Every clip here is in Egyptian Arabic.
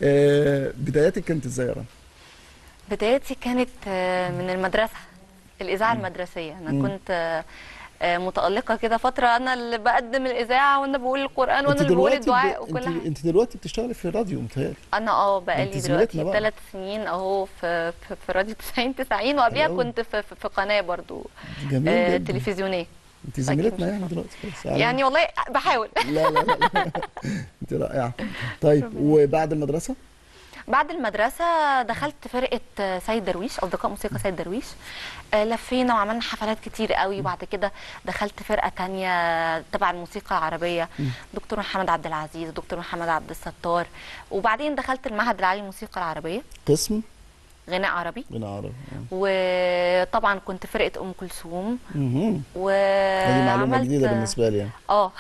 آه بداياتك كانت ازاي يا رنا؟ بدايتي كانت آه، من المدرسة الإذاعة المدرسية أنا مم. كنت آه، آه، متألقة كده فترة أنا اللي بقدم الإذاعة وأنا بقول القرآن وأنا انت اللي بقول دلوقتي الدعاء ب... وكل انت حاجة انت دلوقتي بتشتغلي في الراديو متهيألي أنا أه انت بقالي زميلتنا دلوقتي بقى. ثلاث سنين أهو في في, في راديو 90 90 وقبلها حلو أوي. كنت في, في, في قناة برضو جميل آه، جدا تلفزيونية انت زميلتنا يعني دلوقتي خلاص على- يعني والله بحاول لا لا لا, لا. انت رائعه طيب وبعد المدرسه بعد المدرسة دخلت فرقة آه، سيد درويش أصدقاء موسيقى سيد درويش آه، لفينا وعملنا حفلات كتير قوي وبعد كده دخلت فرقة تانية تبع الموسيقى العربية دكتور محمد عبد العزيز دكتور محمد عبد الستار وبعدين دخلت المعهد العالي للموسيقى العربية قسم غناء عربي غنى عربي وطبعا كنت فرقة أم كلثوم اها و هذه معلومه عملت- جديده بالنسبه لي يعني اه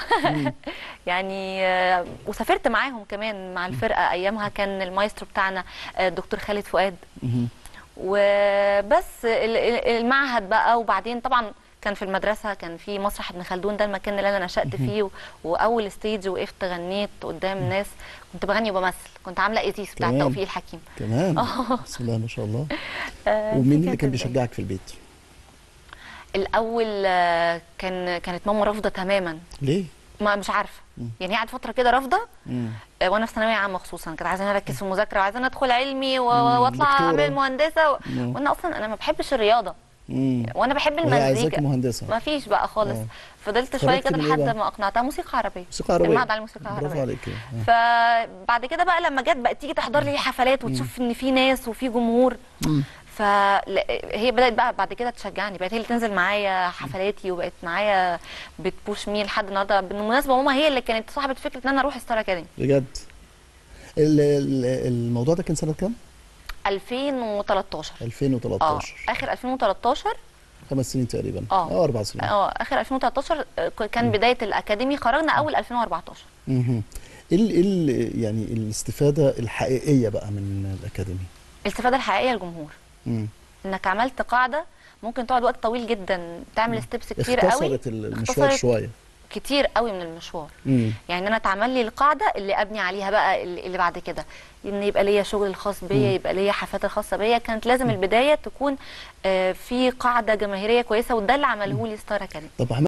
يعني آه، وسافرت معاهم كمان مع الفرقه ايامها كان المايسترو بتاعنا آه، الدكتور خالد فؤاد مهم. وبس ال- ال- المعهد بقى وبعدين طبعا كان في المدرسه كان في مسرح ابن خلدون ده المكان اللي انا نشات فيه و- واول ستيج وقفت غنيت قدام ناس كنت بغني وبمثل كنت عامله ايزيس بتاع كمان. توفيق الحكيم كمان آه. بسم الله ما شاء الله آه، ومين دي اللي كانت كان البداية. بيشجعك في البيت الاول آه، كان كانت ماما رافضه تماما ليه ما مش عارفه يعني قعدت فتره كده رافضه مم. آه، وانا في ثانويه عامه خصوصا كانت عايزاني اركز في المذاكره وعايزاني ادخل علمي و- مم، واطلع دكتورة. اعمل مهندسه و... مم. وانا اصلا انا ما بحبش الرياضه مم. وانا بحب وهي عايزاكي المزيكا مهندسه ما فيش بقى خالص آه. فضلت شويه خرجتي كده من إيه لحد بقى؟ ما اقنعتها موسيقى عربيه موسيقى عربيه المعهد العالي للموسيقى برافو العربيه عليك آه. فبعد كده بقى لما جت بقى تيجي تحضر لي حفلات وتشوف ان في ناس وفي جمهور مم. فهي بدات بقى بعد كده تشجعني بقت هي اللي تنزل معايا حفلاتي وبقت معايا بتبوش مي لحد النهارده بالمناسبه ماما هي اللي كانت صاحبه فكره ان انا اروح ستار اكاديمي بجد ال- ال- الموضوع ده كان سنه كام 2013 اه 2013 اخر 2013 خمس سنين تقريبا آه. اه اربع سنين اه اخر 2013 آه، كان بدايه الاكاديمي خرجنا اول 2014 مهم. ايه ال- إيه ال- يعني الاستفاده الحقيقيه بقى من الاكاديمي الاستفاده الحقيقيه للجمهور مم. انك عملت قاعده ممكن تقعد وقت طويل جدا تعمل ستيبس كتير قوي اختصرت المشوار اختصرت شويه كتير قوي من المشوار مم. يعني انا اتعمل لي القاعده اللي ابني عليها بقى اللي اللي بعد كده ان يبقى ليا شغل الخاص بيا يبقى ليا حفلات الخاصه بيا كانت لازم البدايه تكون آه، في قاعده جماهيريه كويسه وده اللي عمله لي ستار اكاديمي طب